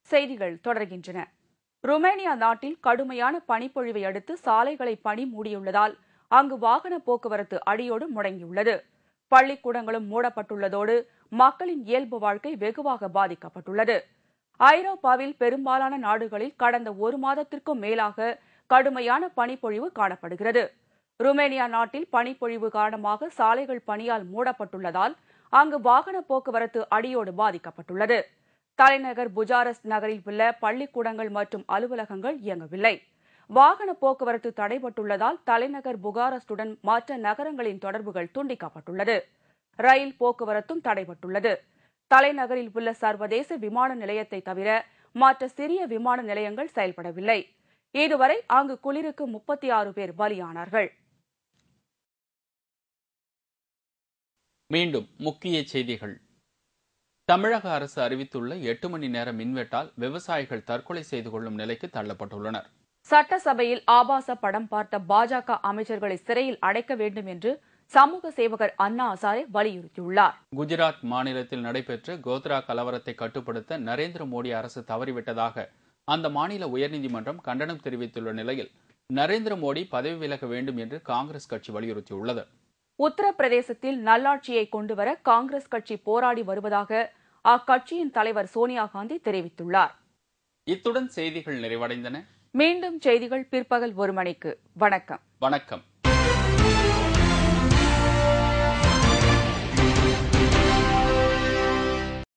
செய்திகள் தொடர்கின்றன ருமேனியா நாட்டில் கடுமையான பனிப்பொழிவை அடுத்து சாலைகளை பனி மூடியுள்ளதால் அங்கு வாகன போக்குவரத்து அடியோடு முடங்கியுள்ளது பள்ளிக்கூடங்களும் மூடப்பட்டுள்ளதோடு மக்களின் இயல்பு வாழ்க்கை வெகுவாக பாதிக்கப்பட்டுள்ளது ஐரோப்பாவில் பெரும்பாலான நாடுகளில் கடந்த ஒரு மாதத்திற்கும் மேலாக கடுமையான பனிப்பொழிவு காணப்படுகிறது ருமேனியா நாட்டில் பனிப்பொழிவு காரணமாக சாலைகள் பனியால் மூடப்பட்டுள்ளதால் அங்கு வாகன போக்குவரத்து அடியோடு பாதிக்கப்பட்டுள்ளது தலைநகர் புஜாரஸ்ட் நகரில் உள்ள பள்ளிக்கூடங்கள் மற்றும் அலுவலகங்கள் இயங்கவில்லை வாகன போக்குவரத்து தடைபட்டுள்ளதால் தலைநகர் புகாரஸ்டுடன் மற்ற நகரங்களின் தொடர்புகள் துண்டிக்கப்பட்டுள்ளது ரயில் போக்குவரத்தும் தடைபட்டுள்ளது தலைநகரில் உள்ள சர்வதேச விமான நிலையத்தை தவிர மற்ற சிறிய விமான நிலையங்கள் செயல்படவில்லை இதுவரை அங்கு குளிருக்கு முப்பத்தி ஆறு பேர் பலியானார்கள் மீண்டும் முக்கிய செய்திகள் தமிழக அரசு அறிவித்துள்ள எட்டு மணி நேர மின்வெட்டால் விவசாயிகள் தற்கொலை செய்து கொள்ளும் நிலைக்கு தள்ளப்பட்டுள்ளனர் சட்டசபையில் ஆபாச படம் பார்த்த பாஜக அமைச்சர்களை சிறையில் அடைக்க வேண்டும் என்று சமூக சேவகர் அண்ணா ஹசாரே வலியுறுத்தியுள்ளார் குஜராத் மாநிலத்தில் நடைபெற்ற கோத்ரா கலவரத்தை கட்டுப்படுத்த நரேந்திர மோடி அரசு தவறிவிட்டதாக அந்த மாநில உயர்நீதிமன்றம் கண்டனம் தெரிவித்துள்ள நிலையில் நரேந்திர மோடி பதவி விலக வேண்டும் என்று காங்கிரஸ் கட்சி வலியுறுத்தியுள்ளது உத்தரப்பிரதேசத்தில் நல்லாட்சியை கொண்டுவர காங்கிரஸ் கட்சி போராடி வருவதாக அக்கட்சியின் தலைவர் சோனியா காந்தி தெரிவித்துள்ளார் இத்துடன் செய்திகள் நிறைவடைந்தன மீண்டும் செய்திகள் பிற்பகல் ஒரு மணிக்கு வணக்கம் வணக்கம்